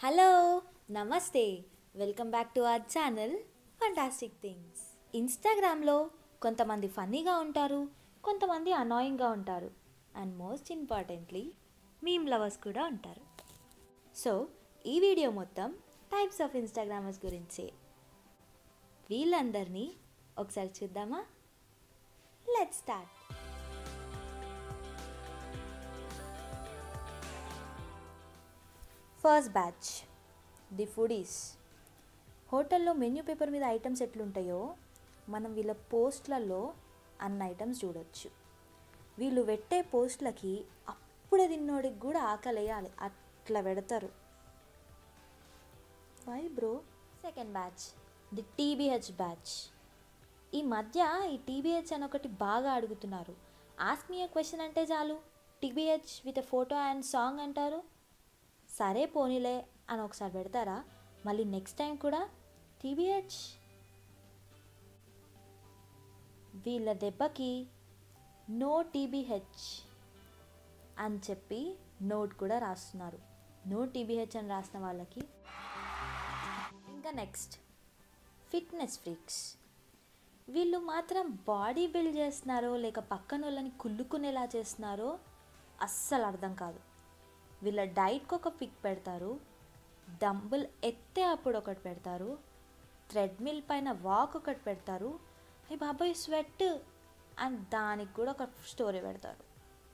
Hello నమస్తే welcome back to our channel fantastic things ఇన్స్టాగ్రామ్లో కొంతమంది ఫన్నీగా ఉంటారు కొంతమంది అనాయింగ్గా ఉంటారు and most importantly meme lovers కూడా ఉంటారు సో ఈ వీడియో మొత్తం టైప్స్ ఆఫ్ ఇన్స్టాగ్రామర్స్ గురించే వీళ్ళందరినీ ఒకసారి చూద్దామా let start first batch the foodies హోటల్లో మెన్యూ పేపర్ మీద ఐటమ్స్ ఎట్లుంటాయో మనం వీళ్ళ పోస్ట్లలో అన్న ఐటమ్స్ చూడొచ్చు వీళ్ళు పెట్టే పోస్ట్లకి అప్పుడే తిన్నోడికి కూడా ఆకలేయాలి అట్లా పెడతారు why bro second batch the TBH batch ఈ మధ్య ఈ టీబీహెచ్ అని ఒకటి బాగా అడుగుతున్నారు ఆస్క్ మీ క్వశ్చన్ అంటే చాలు TBH with photo and song అంటారు సరే పోనీలే అని ఒకసారి పెడతారా మళ్ళీ నెక్స్ట్ టైం కూడా టీబీహెచ్ వీళ్ళ దెబ్బకి నో టీబీహెచ్ అని చెప్పి నోట్ కూడా రాస్తున్నారు నో టీబీహెచ్ అని రాసిన వాళ్ళకి ఇంకా నెక్స్ట్ ఫిట్నెస్ ఫ్రీక్స్ వీళ్ళు మాత్రం బాడీ బిల్డ్ చేస్తున్నారో లేక పక్కన వాళ్ళని కుళ్ళుకునేలా చేస్తున్నారో అస్సలు అర్థం కాదు వీళ్ళ డైట్కి ఒక పిక్ పెడతారు డంబుల్ ఎత్తే అప్పుడు ఒకటి పెడతారు థ్రెడ్మిల్ పైన వాక్ ఒకటి పెడతారు అయ్యి బాబాయ్ స్వెట్ అండ్ దానికి కూడా ఒక స్టోరీ పెడతారు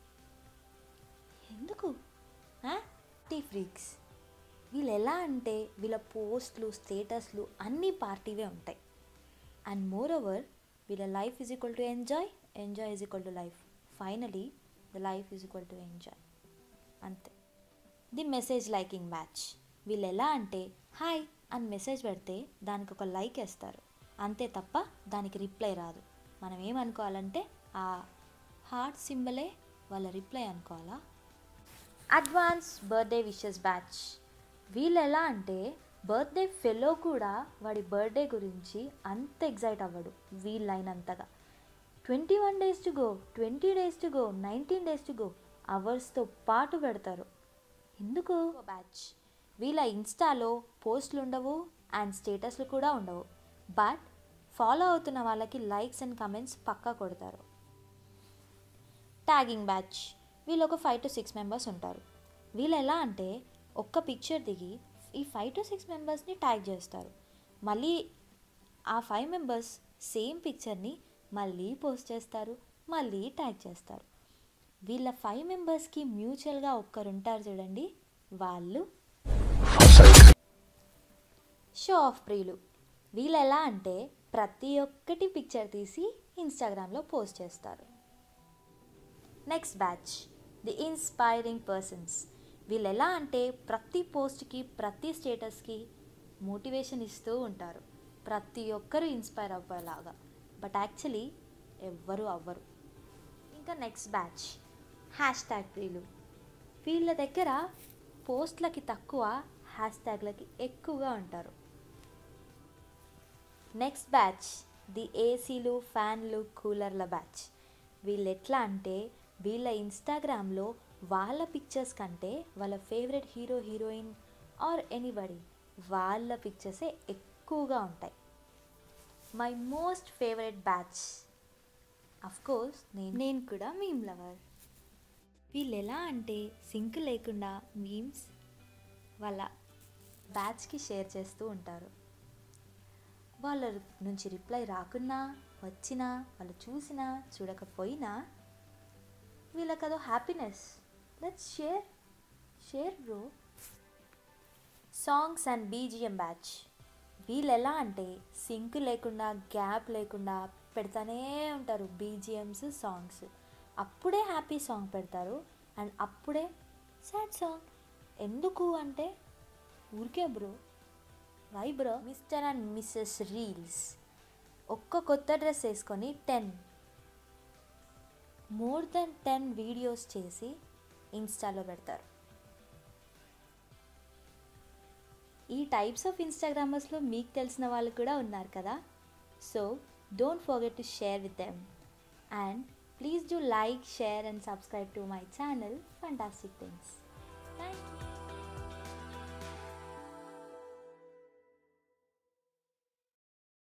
ఎందుకు టీ ఫ్రీక్స్ వీళ్ళు ఎలా అంటే వీళ్ళ పోస్ట్లు స్టేటస్లు అన్నీ పార్టీవే ఉంటాయి అండ్ మోర్ ఓవర్ వీళ్ళ life is equal to enjoy enjoy is equal to life finally the life is equal to enjoy అంతే ది మెసేజ్ లైకింగ్ బ్యాచ్ వీళ్ళు ఎలా అంటే హాయ్ అని మెసేజ్ పెడితే దానికి ఒక లైక్ వేస్తారు అంతే తప్ప దానికి రిప్లై రాదు మనం ఏమనుకోవాలంటే ఆ హార్ట్ సింబలే వాళ్ళ రిప్లై అనుకోవాలా అడ్వాన్స్ బర్త్డే విషెస్ బ్యాచ్ వీళ్ళు ఎలా అంటే బర్త్డే ఫెలో కూడా వాడి బర్త్డే గురించి అంత ఎగ్జైట్ అవ్వడు వీళ్ళైనంతగా twenty one days to go twenty days to go nineteen days to go అవర్స్తో పాటు పెడతారు ఎందుకు బ్యాచ్ వీళ్ళ ఇన్స్టాలో పోస్టులు ఉండవు అండ్ స్టేటస్లు కూడా ఉండవు బట్ ఫాలో అవుతున్న వాళ్ళకి లైక్స్ అండ్ కమెంట్స్ పక్కా కొడతారు ట్యాగింగ్ బ్యాచ్ వీళ్ళు ఒక ఫైవ్ టు సిక్స్ మెంబర్స్ ఉంటారు వీళ్ళు ఎలా అంటే ఒక్క పిక్చర్ దిగి ఈ ఫైవ్ టు సిక్స్ మెంబర్స్ని ట్యాగ్ చేస్తారు మళ్ళీ ఆ ఫైవ్ మెంబర్స్ సేమ్ పిక్చర్ని మళ్ళీ పోస్ట్ చేస్తారు మళ్ళీ ట్యాగ్ చేస్తారు వీళ్ళ ఫైవ్ మెంబర్స్కి మ్యూచువల్గా ఒక్కరు ఉంటారు చూడండి వాళ్ళు షో ఆఫ్ ప్రియులు వీళ్ళు ఎలా అంటే ప్రతి ఒక్కటి పిక్చర్ తీసి ఇన్స్టాగ్రామ్లో పోస్ట్ చేస్తారు next batch the inspiring persons వీళ్ళు ఎలా అంటే ప్రతి పోస్ట్కి ప్రతి స్టేటస్కి మోటివేషన్ ఇస్తూ ఉంటారు ప్రతి ఒక్కరు ఇన్స్పైర్ అవ్వేలాగా బట్ యాక్చువల్లీ ఎవ్వరు అవ్వరు ఇంకా నెక్స్ట్ బ్యాచ్ హ్యాష్ ట్యాగ్ ప్రియులు వీళ్ళ దగ్గర పోస్ట్లకి తక్కువ హ్యాష్ ట్యాగ్లకి ఎక్కువగా ఉంటారు నెక్స్ట్ బ్యాచ్ ది ఏసీలు ఫ్యాన్లు కూలర్ల బ్యాచ్ వీళ్ళు ఎట్లా అంటే వీళ్ళ ఇన్స్టాగ్రామ్లో వాళ్ళ పిక్చర్స్ కంటే వాళ్ళ favourite hero heroine or anybody వాళ్ళ పిక్చర్సే ఎక్కువగా ఉంటాయి my most favourite batch of course నేను నేను కూడా మీమ్ లవర్ వీళ్ళు ఎలా అంటే సింక్ లేకుండా మీమ్స్ వాళ్ళ బ్యాచ్కి షేర్ చేస్తూ ఉంటారు వాళ్ళ నుంచి రిప్లై రాకున్నా వచ్చినా వాళ్ళు చూసినా చూడకపోయినా వీళ్ళకి అదో happiness let's share share bro songs and BGM batch వీళ్ళు ఎలా అంటే సింక్ లేకుండా గ్యాప్ లేకుండా పెడతానే ఉంటారు బీజిఎమ్స్ సాంగ్స్ అప్పుడే హ్యాపీ సాంగ్ పెడతారు అండ్ అప్పుడే సాడ్ సాంగ్ ఎందుకు అంటే ఊరికే bro why bro mister and missus reels ఒక్క కొత్త డ్రెస్ వేసుకొని ten more than ten videos చేసి ఇన్స్టాలో పెడతారు ఈ టైప్స్ ఆఫ్ ఇన్స్టాగ్రామర్స్లో మీకు తెలిసిన వాళ్ళు కూడా ఉన్నారు కదా so don't forget to share with them and please do like, share and subscribe to my channel Fantastic Things. Thank you.